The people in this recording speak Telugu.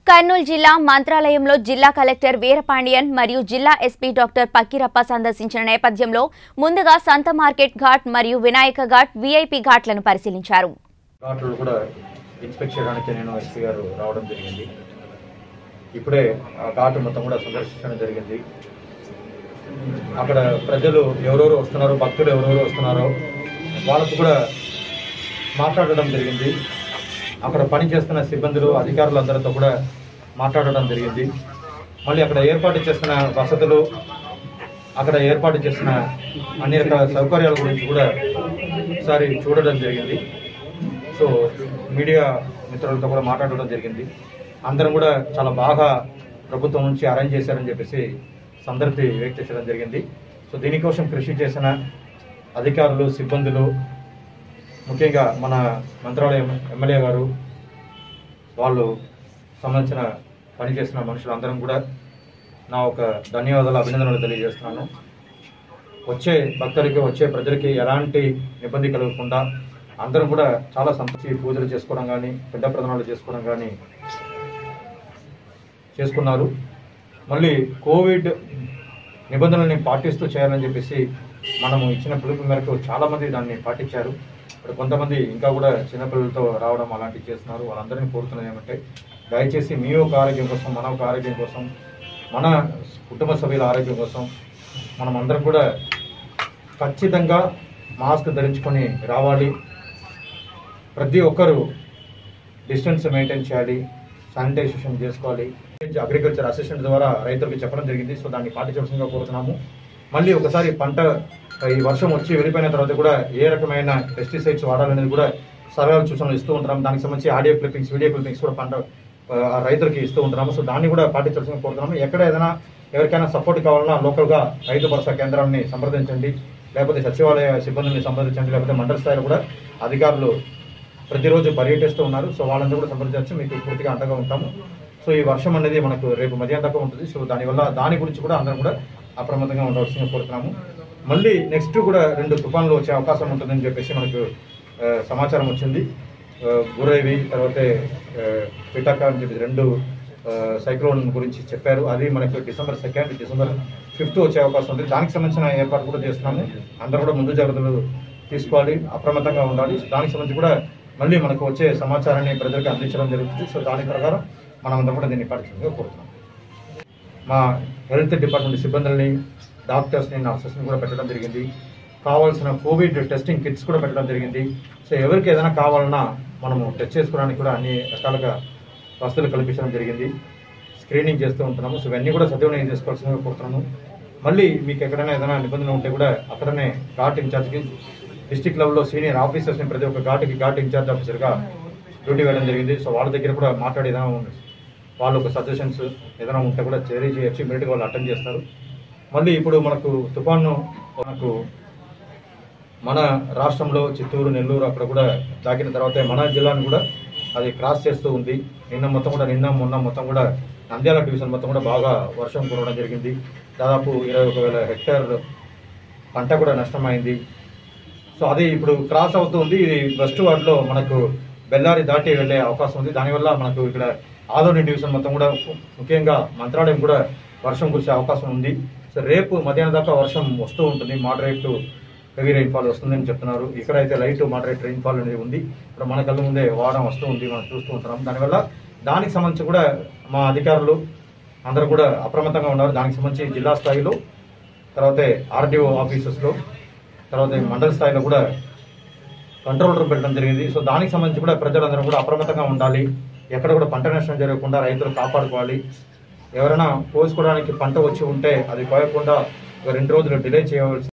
కర్నూలు జిల్లా మంత్రాలయంలో జిల్లా కలెక్టర్ వీరపాండియన్ మరియు జిల్లా ఎస్పీ డాక్టర్ పకీరప్ప సందర్శించిన నేపథ్యంలో ముందుగా సంత మార్కెట్ ఘాట్ మరియు వినాయక ఘాట్ వీఐపీ ఘాట్లను పరిశీలించారు ఘాట్లు కూడా ఇన్స్పెక్ట్ చేయడానికి నేను ఎస్పీ గారు రావడం జరిగింది ఇప్పుడే ఆ ఘాటు మొత్తం కూడా సందర్శించడం జరిగింది అక్కడ ప్రజలు ఎవరెవరు వస్తున్నారో భక్తులు ఎవరెవరు వస్తున్నారో వాళ్ళకు కూడా మాట్లాడడం జరిగింది అక్కడ పనిచేస్తున్న సిబ్బందులు అధికారులు అందరితో కూడా మాట్లాడడం జరిగింది మళ్ళీ అక్కడ ఏర్పాటు చేస్తున్న వసతులు అక్కడ ఏర్పాటు చేసిన అన్ని రకాల సౌకర్యాల గురించి కూడా ఒకసారి చూడడం జరిగింది సో మీడియా మిత్రులతో కూడా మాట్లాడడం జరిగింది అందరం కూడా చాలా బాగా ప్రభుత్వం నుంచి అరేంజ్ చేశారని చెప్పేసి సంతృప్తి వ్యక్తం చేయడం జరిగింది సో దీనికోసం కృషి చేసిన అధికారులు సిబ్బందులు ముఖ్యంగా మన మంత్రాలయం ఎమ్మెల్యే గారు వాళ్ళు సంబంధించిన పనిచేసిన మనుషులందరం కూడా నా ఒక ధన్యవాదాలు అభినందనలు తెలియజేస్తున్నాను వచ్చే భక్తులకి వచ్చే ప్రజలకి ఎలాంటి ఇబ్బంది కలగకుండా అందరం కూడా చాలా సంతోషి పూజలు చేసుకోవడం కానీ పెద్ద ప్రధానాలు చేసుకోవడం కానీ చేసుకున్నారు మళ్ళీ కోవిడ్ నిబంధనల్ని పాటిస్తూ చేయాలని చెప్పేసి మనము ఇచ్చిన పిలుపు మేరకు చాలా మంది దాన్ని పాటించారు ఇప్పుడు కొంతమంది ఇంకా కూడా చిన్నపిల్లలతో రావడం అలాంటివి చేస్తున్నారు వాళ్ళందరినీ కోరుతున్నది ఏమంటే దయచేసి మీ యొక్క ఆరోగ్యం కోసం మన ఒక ఆరోగ్యం కోసం మన కుటుంబ సభ్యుల ఆరోగ్యం కోసం మనం అందరం కూడా ఖచ్చితంగా మాస్క్ ధరించుకొని రావాలి ప్రతి ఒక్కరూ డిస్టెన్స్ మెయింటైన్ చేయాలి శానిటైజేషన్ చేసుకోవాలి అగ్రికల్చర్ అసిస్టెంట్ ద్వారా రైతులకు చెప్పడం జరిగింది సో దాన్ని పాటించవలసిందిగా కోరుతున్నాము మళ్ళీ ఒకసారి పంట ఈ వర్షం వచ్చి వెళ్ళిపోయిన తర్వాత కూడా ఏ రకమైన పెస్టిసైడ్స్ వాడాలనేది కూడా సలహాలు సూచనలు ఇస్తూ ఉంటాం దానికి సంబంధించి ఆడియో క్లిప్పింగ్స్ వీడియో క్లిప్పింగ్స్ కూడా పంట ఆ, రైతులకి ఇస్తూ ఉంటున్నాము సో దాన్ని కూడా పాటించవలసిందిగా కోరుతున్నాము ఎక్కడ ఏదైనా ఎవరికైనా సపోర్ట్ కావాలన్నా లోకల్గా రైతు భరోసా కేంద్రాన్ని సంప్రదించండి లేకపోతే సచివాలయ సిబ్బందిని సంప్రదించండి లేకపోతే మండల స్థాయిలో కూడా అధికారులు ప్రతిరోజు పర్యటిస్తూ ఉన్నారు సో వాళ్ళందరూ కూడా సంప్రదించవచ్చు మీకు పూర్తిగా అండగా ఉంటాము సో ఈ వర్షం అనేది మనకు రేపు మధ్యాహ్నం దాకా ఉంటుంది సో దానివల్ల దాని గురించి కూడా అందరం కూడా అప్రమత్తంగా ఉండవలసిందిగా కోరుతున్నాము మళ్ళీ నెక్స్ట్ కూడా రెండు తుఫాన్లు వచ్చే అవకాశం ఉంటుందని చెప్పేసి మనకు ఆ, సమాచారం వచ్చింది ఆ, గురేవి తర్వాత పిటాక అని చెప్పి రెండు ఆ, సైక్లోన్ గురించి చెప్పారు అది మనకు డిసెంబర్ సెకండ్ డిసెంబర్ ఫిఫ్త్ వచ్చే అవకాశం ఉంది దానికి సంబంధించిన ఏర్పాటు కూడా చేస్తున్నాము అందరూ కూడా ముందు జాగ్రత్తలు తీసుకోవాలి అప్రమత్తంగా ఉండాలి దానికి సంబంధించి కూడా మళ్ళీ మనకు వచ్చే సమాచారాన్ని ప్రజలకు అందించడం జరుగుతుంది సో దాని ప్రకారం మనం అందరం కూడా దీన్ని పాటించడంగా కోరుతున్నాం మా హెల్త్ డిపార్ట్మెంట్ సిబ్బందుల్ని డాక్టర్స్ని నర్సెస్ని కూడా పెట్టడం జరిగింది కావాల్సిన కోవిడ్ టెస్టింగ్ కిట్స్ కూడా పెట్టడం జరిగింది సో ఎవరికి ఏదైనా కావాలన్నా మనము టెస్ట్ చేసుకోవడానికి కూడా అన్ని రకాలుగా వసతులు కల్పించడం జరిగింది స్క్రీనింగ్ చేస్తూ ఉంటున్నాము సో ఇవన్నీ కూడా సద్వినియోగం చేసుకోవాల్సిందిగా కోరుతున్నాము మళ్ళీ మీకు ఎక్కడైనా ఏదైనా నిబంధనలు ఉంటే కూడా అక్కడనే ఘాట్ ఇన్ఛార్జ్కి డిస్టిక్ లెవెల్లో సీనియర్ ఆఫీసర్స్ని ప్రతి ఒక్క ఘాట్కి ఘాట్ ఇన్ఛార్జ్ ఆఫీసర్గా డ్యూటీ వేయడం జరిగింది సో వాళ్ళ దగ్గర కూడా మాట్లాడి ఏదైనా ఉంది వాళ్ళు ఒక సజెషన్స్ ఏదైనా ఉంటే కూడా చేరీ చేయొచ్చు ఇమీడియట్గా వాళ్ళు అటెండ్ చేస్తారు మళ్ళీ ఇప్పుడు మనకు తుఫాను మనకు మన రాష్ట్రంలో చిత్తూరు నెల్లూరు అక్కడ కూడా తాకిన తర్వాత మన జిల్లాను కూడా అది క్రాస్ చేస్తూ ఉంది నిన్న మొత్తం కూడా నిన్న మొన్న మొత్తం కూడా నంద్యాల డివిజన్ మొత్తం కూడా బాగా వర్షం కురవడం జరిగింది దాదాపు ఇరవై ఒక వేల హెక్టార్ పంట కూడా నష్టమైంది సో అది ఇప్పుడు క్రాస్ అవుతుంది ఇది వెస్ట్ వార్డులో మనకు బెల్లారి దాటి వెళ్ళే అవకాశం ఉంది దానివల్ల మనకు ఇక్కడ ఆదోని డివిజన్ మొత్తం కూడా ముఖ్యంగా మంత్రాలయం కూడా వర్షం కురిసే అవకాశం ఉంది సో రేపు మధ్యాహ్నం దాకా వర్షం వస్తూ ఉంటుంది మోడరేట్ హెవీ రైన్ఫాల్ వస్తుందని చెప్తున్నారు ఇక్కడైతే లైట్ మోడరేట్ రైన్ఫాల్ అనేది ఉంది ఇప్పుడు మన కళ్ళ ముందే వాడం వస్తూ ఉంది మనం చూస్తూ ఉంటున్నాం దానివల్ల దానికి సంబంధించి కూడా మా అధికారులు అందరూ కూడా అప్రమత్తంగా ఉన్నారు దానికి సంబంధించి జిల్లా స్థాయిలో తర్వాత ఆర్డీఓ ఆఫీసెస్లో తర్వాత మండల స్థాయిలో కూడా కంట్రోల్ రూమ్ పెట్టడం జరిగింది సో దానికి సంబంధించి కూడా ప్రజలందరూ కూడా అప్రమత్తంగా ఉండాలి ఎక్కడ కూడా పంట నష్టం జరగకుండా రైతులు కాపాడుకోవాలి ఎవరైనా కోసుకోవడానికి పంట వచ్చి ఉంటే అది కోయకుండా ఒక రెండు రోజులు డిలే చేయవలసి